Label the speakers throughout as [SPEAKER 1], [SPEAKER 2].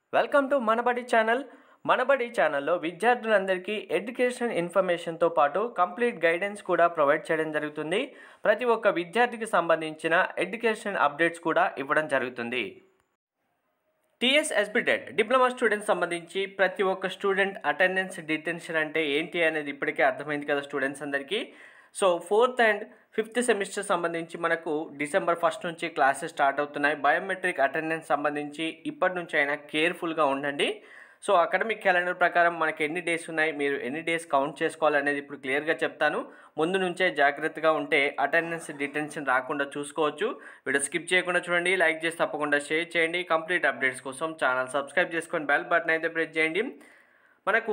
[SPEAKER 1] welcome to Manabadi channel Manabadi ఛానల్లో విద్యార్థులందరికీ education ఇన్ఫర్మేషన్తో పాటు కంప్లీట్ గైడెన్స్ కూడా ప్రొవైడ్ చేయడం జరుగుతుంది ప్రతి ఒక్క విద్యార్థికి సంబంధించిన ఎడ్యుకేషన్ అప్డేట్స్ కూడా ఇవ్వడం జరుగుతుంది టీఎస్ఎస్బి డెట్ డిప్లొమా స్టూడెంట్స్ సంబంధించి ప్రతి ఒక్క స్టూడెంట్ అటెండెన్స్ డిటెన్షన్ అంటే ఏంటి అనేది ఇప్పటికే అర్థమైంది కదా స్టూడెంట్స్ అందరికీ so fourth and fifth semester సంబంధించి మనకు డిసెంబర్ ఫస్ట్ నుంచి క్లాసెస్ స్టార్ట్ అవుతున్నాయి బయోమెట్రిక్ అటెండెన్స్ సంబంధించి ఇప్పటి నుంచి అయినా కేర్ఫుల్గా ఉండండి సో అకాడమిక్ క్యాలెండర్ ప్రకారం మనకి ఎన్ని డేస్ ఉన్నాయి మీరు ఎన్ని డేస్ కౌంట్ చేసుకోవాలనేది ఇప్పుడు క్లియర్గా చెప్తాను ముందు నుంచే జాగ్రత్తగా ఉంటే అటెండెన్స్ డిటెన్షన్ రాకుండా చూసుకోవచ్చు వీడియో స్కిప్ చేయకుండా చూడండి లైక్ చేసి తప్పకుండా షేర్ చేయండి కంప్లీట్ అప్డేట్స్ కోసం ఛానల్ సబ్స్క్రైబ్ చేసుకొని బెల్ బటన్ అయితే ప్రెస్ చేయండి మనకు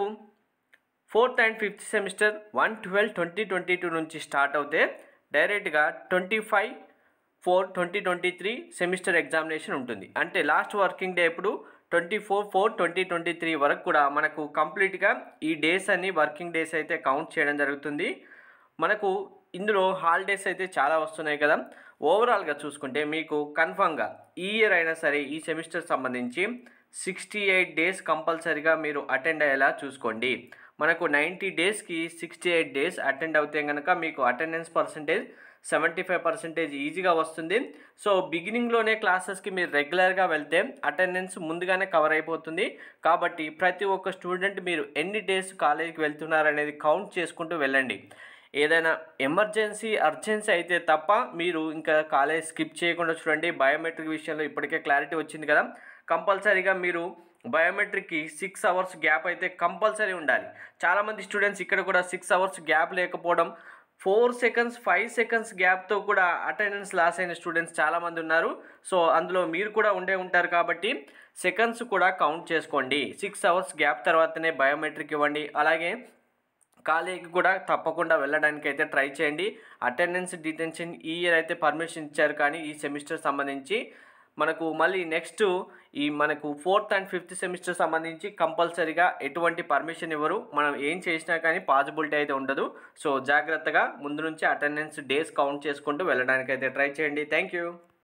[SPEAKER 1] fourth and fifth semester one twelve twenty twenty two నుంచి స్టార్ట్ అవుతే డైరెక్ట్గా twenty five four twenty twenty three semester examination ఉంటుంది అంటే లాస్ట్ వర్కింగ్ డే ఇప్పుడు twenty four four twenty twenty three వరకు కూడా మనకు కంప్లీట్గా ఈ డేస్ అన్ని వర్కింగ్ డేస్ అయితే కౌంట్ చేయడం జరుగుతుంది మనకు ఇందులో హాలిడేస్ అయితే చాలా వస్తున్నాయి కదా ఓవరాల్గా చూసుకుంటే మీకు కన్ఫామ్గా ఈ ఇయర్ అయినా సరే ఈ సెమిస్టర్ సంబంధించి సిక్స్టీ ఎయిట్ డేస్ కంపల్సరీగా మీరు అటెండ్ అయ్యేలా చూసుకోండి మనకు నైంటీ డేస్కి సిక్స్టీ ఎయిట్ డేస్ అటెండ్ అవుతే కనుక మీకు attendance percentage seventy five percentage ఈజీగా వస్తుంది సో బిగినింగ్లోనే క్లాసెస్కి మీరు రెగ్యులర్గా వెళ్తే అటెండెన్స్ ముందుగానే కవర్ అయిపోతుంది కాబట్టి ప్రతి ఒక్క స్టూడెంట్ మీరు ఎన్ని డేస్ కాలేజీకి వెళ్తున్నారు అనేది కౌంట్ చేసుకుంటూ వెళ్ళండి ఏదైనా ఎమర్జెన్సీ అర్జెన్సీ అయితే తప్ప మీరు ఇంకా కాలేజ్ స్కిప్ చేయకుండా చూడండి బయోమెట్రిక్ విషయంలో ఇప్పటికే క్లారిటీ వచ్చింది కదా కంపల్సరీగా మీరు బయోమెట్రిక్కి సిక్స్ అవర్స్ గ్యాప్ అయితే కంపల్సరీ ఉండాలి చాలామంది స్టూడెంట్స్ ఇక్కడ కూడా సిక్స్ అవర్స్ గ్యాప్ లేకపోవడం ఫోర్ సెకండ్స్ ఫైవ్ సెకండ్స్ గ్యాప్తో కూడా అటెండెన్స్ లాస్ అయిన స్టూడెంట్స్ చాలామంది ఉన్నారు సో అందులో మీరు కూడా ఉండే ఉంటారు కాబట్టి సెకండ్స్ కూడా కౌంట్ చేసుకోండి సిక్స్ అవర్స్ గ్యాప్ తర్వాతనే బయోమెట్రిక్ ఇవ్వండి అలాగే కాలేజీకి కూడా తప్పకుండా వెళ్ళడానికి అయితే ట్రై చేయండి అటెండెన్స్ డిటెన్షన్ ఈ ఇయర్ అయితే పర్మిషన్ ఇచ్చారు కానీ ఈ సెమిస్టర్ సంబంధించి మనకు మళ్ళీ నెక్స్ట్ ఈ మనకు ఫోర్త్ అండ్ ఫిఫ్త్ సెమిస్టర్ సంబంధించి కంపల్సరీగా ఎటువంటి పర్మిషన్ ఇవ్వరు మనం ఏం చేసినా కానీ పాసిబిలిటీ అయితే ఉండదు సో జాగ్రత్తగా ముందు నుంచి అటెండెన్స్ డేస్ కౌంట్ చేసుకుంటూ వెళ్ళడానికి అయితే ట్రై చేయండి థ్యాంక్ యూ